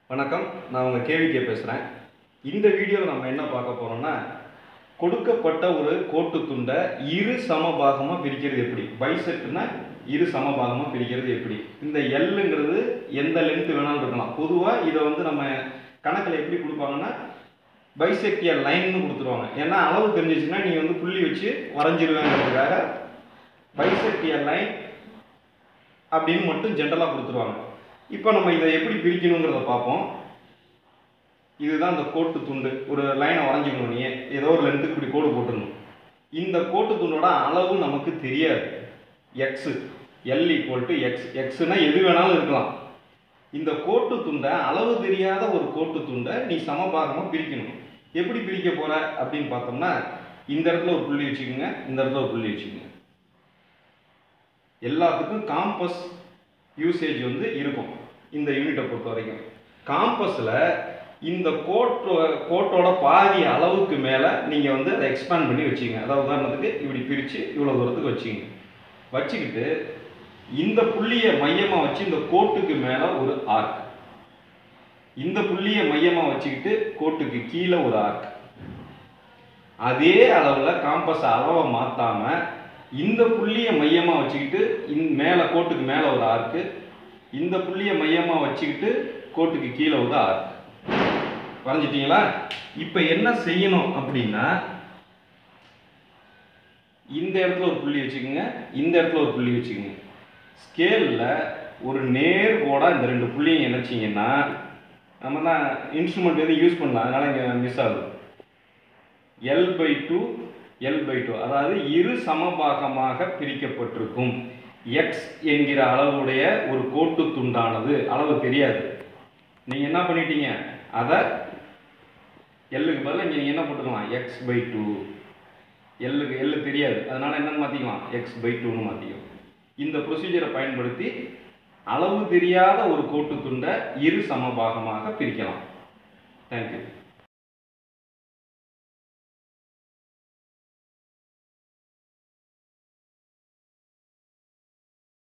வணக்கம் நான் உங்கள் கேவிகே பேசுகிறேன் இந்த வீடியோவில் நம்ம என்ன பார்க்க போகிறோம்னா கொடுக்கப்பட்ட ஒரு கோட்டு துண்டை இரு சமபாகமாக பிரிக்கிறது எப்படி பைசெட்னா இரு சமபாகமாக பிரிக்கிறது எப்படி இந்த எல்லுங்கிறது எந்த லென்த் வேணாலும் இருக்கலாம் பொதுவாக இதை வந்து நம்ம கணக்கில் எப்படி கொடுப்பாங்கன்னா பைசெக்டியல் லைன்னு கொடுத்துருவாங்க ஏன்னா அளவு தெரிஞ்சிச்சுன்னா நீ வந்து புள்ளி வச்சு வரைஞ்சிருவேங்கிறதுக்காக பைசெக்டியல் லைன் அப்படின்னு மட்டும் ஜென்ரலாக கொடுத்துருவாங்க இப்போ நம்ம இதை எப்படி பிரிக்கணுங்கிறத பார்ப்போம் இதுதான் இந்த கோட்டு துண்டு ஒரு லைனை வரைஞ்சிக்கணும் நீ ஏதோ ஒரு லென்த்துக்கு இப்படி கோடு போட்டுடணும் இந்த கோட்டு துண்டோட அளவு நமக்கு தெரியாது X L equal to X எக்ஸ்னா எது வேணாலும் இருக்கலாம் இந்த கோட்டு துண்டை அளவு தெரியாத ஒரு கோட்டு துண்டை நீ சமபாகமாக பிரிக்கணும் எப்படி பிரிக்க போற அப்படின்னு பார்த்தோம்னா இந்த இடத்துல ஒரு புள்ளி வச்சுக்கோங்க இந்த இடத்துல ஒரு புள்ளி வச்சுக்கோங்க எல்லாத்துக்கும் காம்பஸ் யூசேஜ் வந்து இருக்கும் இந்த யூனிட்டை பொறுத்த வரைக்கும் காம்பஸில் இந்த கோட்டோ கோட்டோட பாதி அளவுக்கு மேலே நீங்கள் வந்து அதை எக்ஸ்பேண்ட் பண்ணி வச்சுங்க அதாவது உதாரணத்துக்கு இப்படி பிரித்து இவ்வளோ தூரத்துக்கு வச்சுங்க வச்சுக்கிட்டு இந்த புள்ளியை மையமாக வச்சு இந்த கோட்டுக்கு மேலே ஒரு ஆர்க் இந்த புள்ளியை மையமாக வச்சுக்கிட்டு கோட்டுக்கு கீழே ஒரு ஆர்க் அதே அளவில் காம்பஸ் அளவை மாற்றாமல் இந்த புள்ளியை மையமாக வச்சுக்கிட்டு இந் மேலே கோட்டுக்கு மேலே ஒரு ஆர்க்கு இந்த புள்ளியை மையமாக வச்சுக்கிட்டு கோட்டுக்கு கீழே ஒரு ஆர்க் வரைஞ்சிட்டிங்களா இப்போ என்ன செய்யணும் அப்படின்னா இந்த இடத்துல ஒரு புள்ளி வச்சுக்கோங்க இந்த இடத்துல ஒரு புள்ளி வச்சுக்கோங்க ஸ்கேலில் ஒரு நேர் கோடாக இந்த ரெண்டு புள்ளியும் இணைச்சிங்கன்னா நம்ம தான் இன்ஸ்ட்ருமெண்ட் எதுவும் யூஸ் பண்ணலாம் அதனால் இங்கே மிஸ் ஆகுது L by two L by two அதாவது இரு சமபாகமாக பிரிக்கப்பட்டிருக்கும் எக்ஸ் என்கிற அளவுடைய ஒரு கோட்டு துண்டானது அளவு தெரியாது நீங்கள் என்ன பண்ணிட்டீங்க அதை எல்லுக்கு பதிலாக இங்கே நீங்கள் என்ன போட்டுக்கலாம் எக்ஸ் பை டூ எல்லுக்கு எல்லு தெரியாது அதனால் என்னன்னு மாற்றிக்கலாம் எக்ஸ் பை டூன்னு மாற்றிக்கலாம் இந்த ப்ரொசீஜரை பயன்படுத்தி அளவு தெரியாத ஒரு கோட்டு துண்டை இரு சமபாகமாக பிரிக்கலாம் தேங்க்யூ